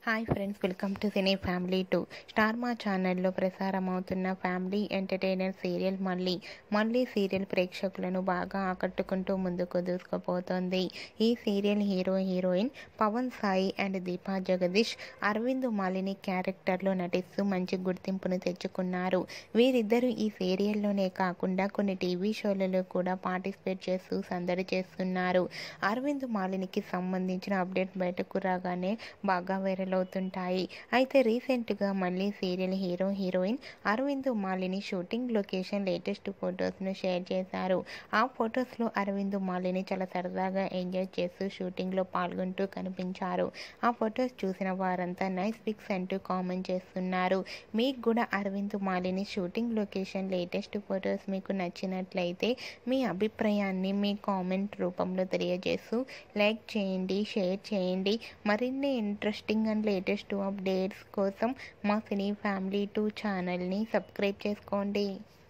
hi friends welcome to cine family two star Maa ఛానల్లో ప్రసారం అవుతున్న ఫ్యామిలీ ఎంటర్టైనర్ సీరియల్ మళ్ళీ మళ్ళీ సీరియల్ ప్రేక్షకులను బాగా ఆకట్టుకుంటూ ముందుకు దూసుకుపోతోంది ఈ serial hero heroine Pavan Sai and Deepa Jagadeesh Aravind Malini క్యారెక్టర్లో నటిస్తూ మంచి గుర్తింపును తెచ్చుకున్నారు వీరిద్దరూ ఈ సీరియల్లోనే కాకుండా కొన్ని టీవీ షోలలో కూడా పార్టిసిపేట్ చేస్తూ సందడి చేస్తున్నారు అరవింద్ మాలినికి సంబంధించిన అప్డేట్ బయటకు రాగానే బాగా వైరల్ అవుతుంటాయి అయితే రీసెంట్గా మళ్ళీ serial hero heroine Aravind Malini shooting location latest ఫొటోస్ను షేర్ చేశారు ఆ ఫొటోస్లో అరవింద్ మాలిని చాలా సరదాగా ఎంజాయ్ చేస్తూ షూటింగ్లో పాల్గొంటూ కనిపించారు ఆ ఫొటోస్ చూసిన వారంతా నైస్ పిక్స్ అంటూ కామెంట్ చేస్తున్నారు మీకు కూడా Aravind Malini shooting location latest photos మీకు నచ్చినట్లయితే మీ అభిప్రాయాన్ని మీ కామెంట్ రూపంలో తెలియజేస్తూ లైక్ చేయండి షేర్ చేయండి మరిన్ని ఇంట్రెస్టింగ్ అండ్ లేటెస్ట్ అప్డేట్స్ కోసం మా సినీ ఫ్యామిలీ టూ ఛానల్ని సబ్స్క్రైబ్ చేసుకోండి